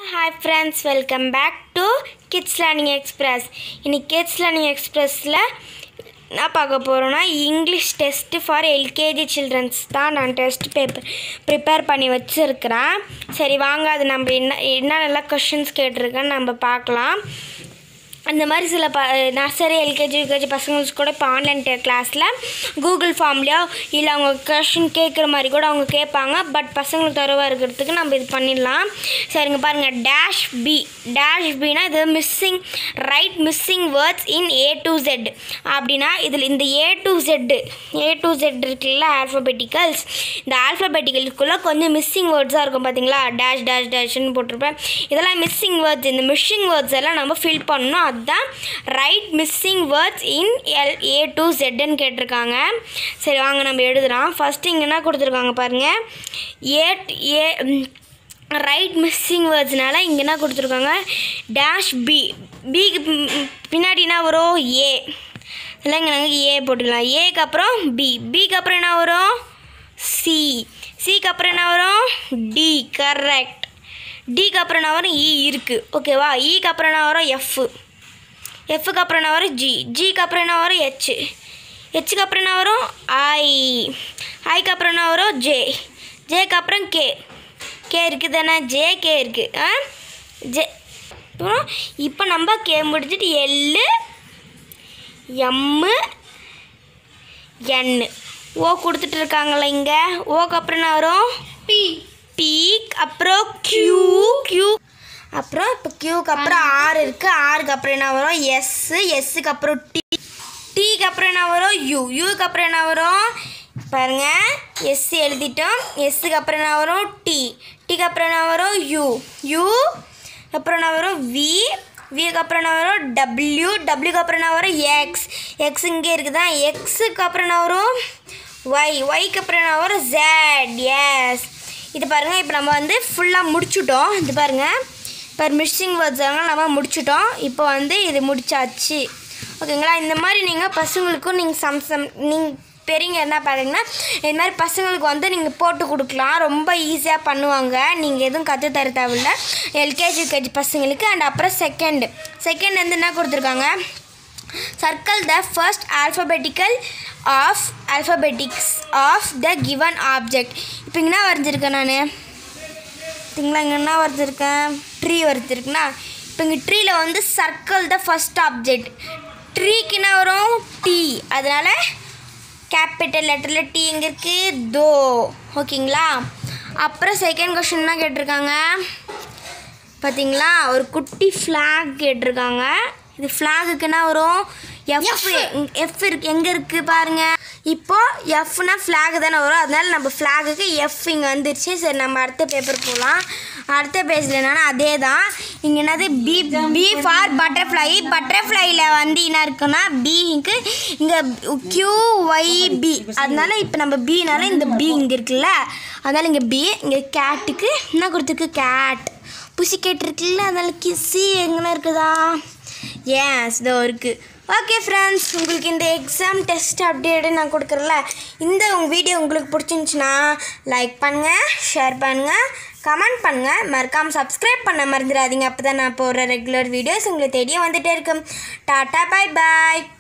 hi friends welcome back to kids learning express இன்னைக்கு kids learning எக்ஸ்பிரஸில் என்ன பார்க்க போகிறோன்னா English test for LKG childrens தான் நான் டெஸ்ட் பேப்பர் ப்ரிப்பேர் பண்ணி வச்சுருக்கிறேன் சரி வாங்க அது நம்ம என்ன என்ன நல்லா கொஷின்ஸ் கேட்டிருக்கேன்னு நம்ம பார்க்கலாம் அந்த மாதிரி சில ப நர்சரி எல்கேஜி யூகேஜி பசங்களுக்கு கூட இப்போ ஆன்லைன் கிளாஸில் கூகுள் ஃபார்ம்லையோ இல்லை அவங்க கொஷின் கேட்குற மாதிரி கூட அவங்க கேட்பாங்க பட் பசங்களுக்கு தரவாக இருக்கிறதுக்கு நம்ம இது பண்ணிடலாம் சரிங்க பாருங்கள் டேஷ் பி டேஷ் பினா இது missing right missing words in A to Z அப்படின்னா இதில் இந்த A to Z A to Z இருக்குல்ல ஆல்ஃபபெட்டிக்கல்ஸ் இந்த ஆல்ஃபபெட்டிக்கலுக்குள்ளே கொஞ்சம் மிஸ்ஸிங் வேர்ட்ஸாக இருக்கும் பார்த்தீங்களா டேஷ் டேஷ் டேஷ்னு போட்டிருப்பேன் இதெல்லாம் மிஸ்ஸிங் வேர்ட்ஸ் இந்த மிஸ்ஸிங் வேர்ட்ஸ் எல்லாம் நம்ம ஃபில் பண்ணணும் அதுதான் right missing words in L A to ஜெட்னு கேட்டிருக்காங்க சரி வாங்க நம்ம எழுதுகிறோம் ஃபஸ்ட்டு இங்கே என்ன கொடுத்துருக்காங்க பாருங்கள் ஏ ஏ ரைட் மிஸ்ஸிங் வேர்ட்ஸ்னால இங்கே என்ன கொடுத்துருக்காங்க டேஷ் பி பிக்கு பின்னாடி என்ன வரும் ஏ இல்லை இங்கே நாங்கள் ஏ போட்டுக்கலாம் ஏக்கு அப்புறம் பி பிக்கு அப்புறம் என்ன வரும் சி சிக்கு அப்புறம் என்ன வரும் டி கரெக்ட் டிக்கு அப்புறம் என்ன வரும் இ இருக்குது ஓகேவா இக்கு அப்புறம் என்ன வரும் எஃப் எஃப்க்கு அப்புறம் என்ன வரும் ஜி ஜிக்கு அப்புறம் என்ன வரும் ஹெச் ஹெச்சுக்கு அப்புறம் என்ன வரும் ஐ ஐக்கு அப்புறம் என்ன வரும் ஜே ஜேக்கு அப்புறம் கே கே இருக்குது தானே ஜே கே இருக்குது ஆ ஜே அப்புறம் இப்போ நம்ம கே முடிச்சுட்டு எல்லு எம்மு என்னு ஓ கொடுத்துட்டு இருக்காங்களா இங்கே ஓக்கு அப்புறம் என்ன வரும் பி பீக் அப்புறம் கியூ கியூ அப்புறம் இப்போ கியூக்கு அப்புறம் ஆறு இருக்குது ஆறுக்கு அப்புறம் என்ன வரும் எஸ்ஸு எஸ்ஸுக்கு அப்புறம் டி டீக்கு அப்புறம் என்ன வரும் யூ யூக்கு அப்புறம் என்ன வரும் பாருங்க எஸ் எழுதிட்டோம் எஸ்ஸுக்கு அப்புறம் என்ன வரும் டி டிக்கு அப்புறம் என்ன வரும் யூ யூ அப்புறம் என்ன வரும் வி விக்கு அப்புறம் என்ன வரும் டபிள்யூ டபிள்யூக்கு அப்புறம் என்ன வரும் எக்ஸ் எக்ஸ் இங்கே இருக்குதா எக்ஸுக்கு அப்புறம் என்ன வரும் ஒய் ஒய்க்கு அப்புறம் என்ன வரும் ஜேட் எஸ் இது பாருங்கள் இப்போ நம்ம வந்து ஃபுல்லாக முடிச்சுட்டோம் இது பாருங்கள் இப்போ மிஸ்ஸிங் வேர்ட்ஸ் எல்லாம் நம்ம முடிச்சிட்டோம் இப்போ வந்து இது முடிச்சாச்சு ஓகேங்களா இந்த மாதிரி நீங்கள் பசங்களுக்கும் நீங்கள் சம் சம் நீங்கள் பெரியவங்க என்ன பாருங்கன்னா இது மாதிரி பசங்களுக்கு வந்து நீங்கள் போட்டு கொடுக்கலாம் ரொம்ப ஈஸியாக பண்ணுவாங்க நீங்கள் எதுவும் கற்று தர தேவையில்ல எல்கேஜி யூகேஜி பசங்களுக்கு அண்ட் அப்புறம் செகண்ட் செகண்ட் வந்து என்ன கொடுத்துருக்காங்க circle the first alphabetical of alphabetics of the given object இப்போ என்ன வரைஞ்சிருக்கேன் நான் பார்த்தீங்களா இங்கே என்ன வரைஞ்சிருக்கேன் ட்ரீ வரைஞ்சிருக்குண்ணா இப்போ இங்கே ட்ரீயில் வந்து சர்க்கிள் த ஃபஸ்ட் ஆப்ஜெக்ட் ட்ரீக்கு என்ன வரும் டி அதனால் கேபிட்டல் லெட்டரில் டி எங்கே இருக்குது தோ ஓகேங்களா அப்புறம் செகண்ட் கொஷின் என்ன கேட்டிருக்காங்க பார்த்தீங்களா ஒரு குட்டி ஃப்ளாக் கேட்டிருக்காங்க இது ஃப்ளாகுக்கு என்ன வரும் எஃப் எஃப் இருக்கு எங்கே இருக்குது பாருங்கள் இப்போ எஃப்னா ஃப்ளாக் தானே வரும் அதனால நம்ம ஃப்ளாகுக்கு எஃப் இங்கே வந்துருச்சு சரி நம்ம அடுத்த பேப்பர் போகலாம் அடுத்த பேஜில் என்னன்னா அதே தான் இங்கே என்னது பி பி ஃபார் பட்டர்ஃப்ளை பட்டர்ஃப்ளைல வந்து என்ன இருக்குன்னா பிக்கு இங்கே கியூ ஒய் பி அதனால இப்போ நம்ம பினால இந்த பி இங்கே இருக்குல்ல அதனால இங்கே பி இங்கே கேட்டுக்கு என்ன கொடுத்துருக்கு கேட் புசி கேட்டிருக்குல்ல அதனால கிசி எங்கே இருக்குதா ஏஸ் இதோ இருக்குது ஓகே ஃப்ரெண்ட்ஸ் உங்களுக்கு இந்த எக்ஸாம் டெஸ்ட் அப்டேட்டு நான் கொடுக்குறேன்ல இந்த உங்கள் வீடியோ உங்களுக்கு பிடிச்சிருந்துச்சின்னா லைக் பண்ணுங்கள் ஷேர் பண்ணுங்கள் கமெண்ட் பண்ணுங்கள் மறக்காமல் சப்ஸ்கிரைப் பண்ண மறந்துடாதீங்க அப்போ தான் நான் போடுற ரெகுலர் வீடியோஸ் உங்களுக்கு தேடியே வந்துகிட்டே இருக்கும் டாட்டா பாய் பாய்